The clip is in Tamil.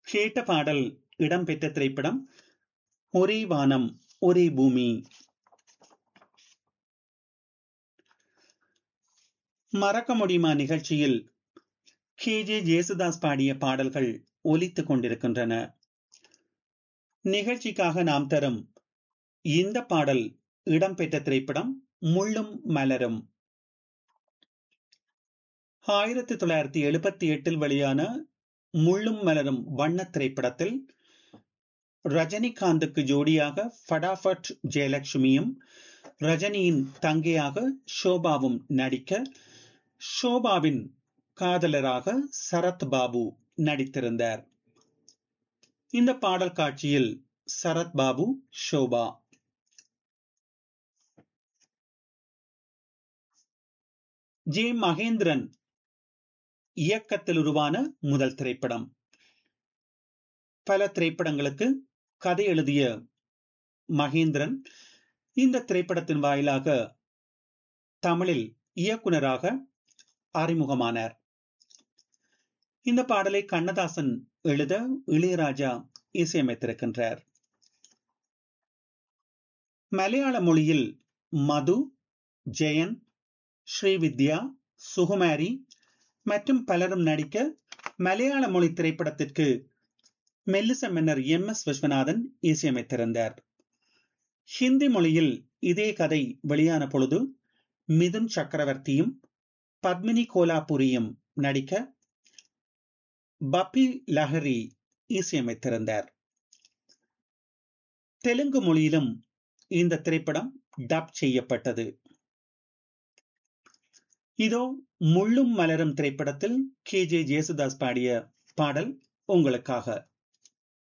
கேட்ட பாடல் இடம்பெற்ற திரைப்படம் ஒரே வானம் ஒரே பூமி மறக்க முடியுமா நிகழ்ச்சியில் கே ஜே ஜேசுதாஸ் பாடிய பாடல்கள் ஒலித்துக் கொண்டிருக்கின்றன நிகழ்ச்சிக்காக நாம் தரும் இந்த பாடல் இடம்பெற்ற திரைப்படம் முள்ளும் மலரும் ஆயிரத்தி தொள்ளாயிரத்தி எழுபத்தி எட்டில் வெளியான முள்ளும் மலரும் வண்ண திரைப்படத்தில் ரஜினிகாந்துக்கு ஜோடியாக ஃபடாஃபட் ஜெயலட்சுமியும் ரஜினியின் தங்கையாக ஷோபாவும் நடிக்க ஷோபாவின் காதலராக சரத் பாபு நடித்திருந்தார் இந்த பாடல் காட்சியில் சரத் பாபு ஷோபா ஜே மகேந்திரன் இயக்கத்தில் உருவான முதல் திரைப்படம் பல திரைப்படங்களுக்கு கதை எழுதிய மகேந்திரன் இந்த திரைப்படத்தின் வாயிலாக தமிழில் இயக்குனராக அறிமுகமானார் இந்த பாடலை கண்ணதாசன் எழுத இளையராஜா இசையமைத்திருக்கின்றார் மலையாள மொழியில் மது ஜெயன் ஸ்ரீவித்யா சுகுமாரி மற்றும் பலரும் நடிக்க மலையாள மொழி திரைப்படத்திற்கு மெல்லிச மன்னர் எம் எஸ் விஸ்வநாதன் இசையமைத்திருந்தார் ஹிந்தி மொழியில் இதே கதை வெளியான பொழுது மிதுன் சக்கரவர்த்தியும் பத்மினி கோலாபுரியும் நடிக்க பப்பி லஹரி இசையமைத்திருந்தார் தெலுங்கு மொழியிலும் இந்த திரைப்படம் டப் செய்யப்பட்டது இதோ முள்ளும் மலரும் திரைப்படத்தில் கே ஜே ஜேசுதாஸ் பாடிய பாடல் உங்களுக்காக